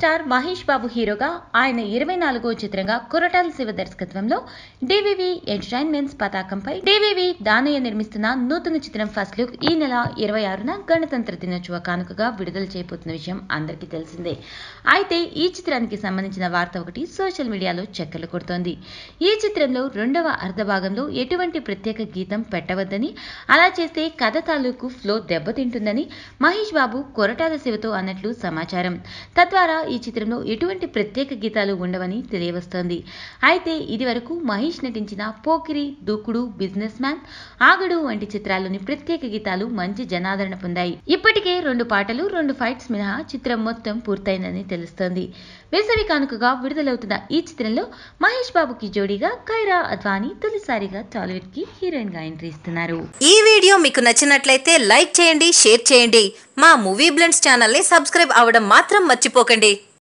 star Mahesh బాబు హీరోగా ఆయన ఇరవై నాలుగో చిత్రంగా కొరటాల శివ దర్శకత్వంలో డివివి ఎంటర్టైన్మెంట్స్ పతాకంపై డివివి దానయ్య నిర్మిస్తున్న నూతన చిత్రం ఫస్ట్ లుక్ ఈ నెల ఇరవై ఆరున గణతంత్ర దినోత్సవ కానుకగా విడుదల చేయబోతున్న విషయం అందరికీ తెలిసిందే అయితే ఈ చిత్రానికి సంబంధించిన వార్త ఒకటి సోషల్ మీడియాలో చక్కర్లు కొడుతోంది ఈ చిత్రంలో రెండవ అర్ధ భాగంలో ఎటువంటి ప్రత్యేక గీతం పెట్టవద్దని అలా చేస్తే కథ తాలూకు ఫ్లో దెబ్బతింటుందని మహేష్ బాబు కొరటాల శివతో అన్నట్లు సమాచారం తద్వారా ఈ చిత్రంలో ఎటువంటి ప్రత్యేక గీతాలు ఉండవని తెలియవస్తోంది అయితే ఇదివరకు మహేష్ నటించిన పోకిరి దూకుడు బిజినెస్ మ్యాన్ ఆగడు వంటి చిత్రాల్లోని ప్రత్యేక గీతాలు మంచి జనాదరణ పొందాయి ఇప్పటికే రెండు పాటలు రెండు ఫైట్స్ మినహా చిత్రం మొత్తం పూర్తయిందని తెలుస్తోంది వేసవి కానుకగా విడుదలవుతున్న ఈ చిత్రంలో మహేష్ బాబుకి జోడీగా కైరా అద్వానీ తొలిసారిగా టాలీవుడ్ కి హీరోయిన్ గా ఎంట్రీ ఇస్తున్నారు ఈ వీడియో మీకు నచ్చినట్లయితే లైక్ చేయండి షేర్ చేయండి మా మూవీ బ్లెండ్స్ ఛానల్ని సబ్స్క్రైబ్ అవ్వడం మాత్రం మర్చిపోకండి